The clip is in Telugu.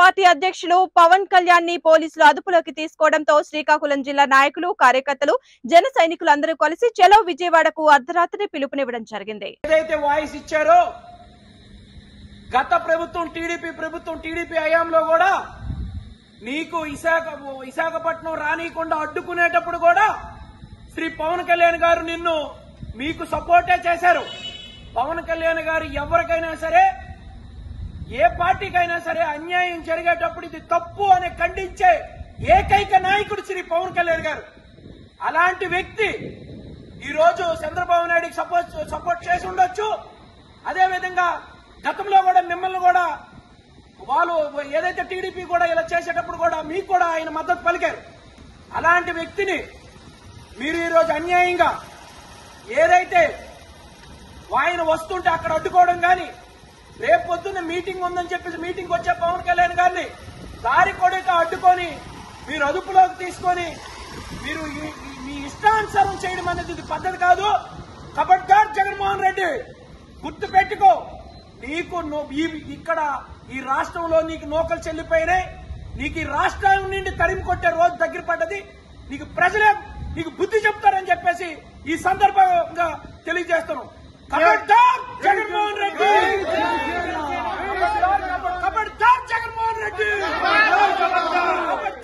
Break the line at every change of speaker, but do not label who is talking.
పార్టీ అధ్యక్షులు పవన్ కళ్యాణ్ ని పోలీసులు అదుపులోకి తీసుకోవడంతో శ్రీకాకుళం జిల్లా నాయకులు కార్యకర్తలు జన సైనికులందరూ కలిసి చలో విజయవాడకు అర్ధరాత్రి పిలుపునివ్వడం జరిగింది
ఏదైతే వాయిస్ ఇచ్చారో గత ప్రభుత్వం టీడీపీ ప్రభుత్వం టీడీపీ హయాంలో కూడా నీకు విశాఖ విశాఖపట్నం రానియకుండా అడ్డుకునేటప్పుడు కూడా శ్రీ పవన్ కళ్యాణ్ గారు నిన్ను మీకు సపోర్టే చేశారు పవన్ కళ్యాణ్ గారు ఎవరికైనా సరే ఏ పార్టీకైనా సరే అన్యాయం జరిగేటప్పుడు ఇది తప్పు అని ఖండించే ఏకైక నాయకుడు శ్రీ పవన్ కళ్యాణ్ గారు అలాంటి వ్యక్తి ఈ రోజు చంద్రబాబు నాయుడికి సపోర్ట్ సపోర్ట్ చేసి ఉండొచ్చు అదే విధంగా గతంలో కూడా మిమ్మల్ని కూడా వాళ్ళు ఏదైతే టీడీపీ కూడా ఇలా చేసేటప్పుడు కూడా మీకు కూడా ఆయన మద్దతు పలికారు అలాంటి వ్యక్తిని మీరు ఈ రోజు అన్యాయంగా ఏదైతే ఆయన వస్తుంటే అక్కడ అడ్డుకోవడం కానీ రేపు పొద్దున్న మీటింగ్ ఉందని చెప్పేసి మీటింగ్ వచ్చే పవన్ కళ్యాణ్ గారిని దారి కొడుక అడ్డుకొని మీరు అదుపులోకి తీసుకొని మీరు ఈ- ఈ- మీ ఇష్టానుసారం చేయడం అనేది ఇది పద్ధతి కాదు కబడ్దార్ జగన్మోహన్ రెడ్డి గుర్తు పెట్టుకో నీకు నో- ఈ- ఇక్కడ ఈ రాష్ట్రంలో నీకు నోకలు చెల్లిపోయినాయి నీకు ఈ రాష్ట్రం నుండి తరిమి కొట్టే రోజు దగ్గర పడ్డది నీకు ప్రజలే నీకు బుద్ధి చెప్తారని చెప్పేసి ఈ సందర్భంగా తెలియజేస్తున్నాం కబడ్దార్ జగన్మోహన్ రెడ్డి కబడ్దార్ జగన్మోహన్ రెడ్డి కబడ్దార్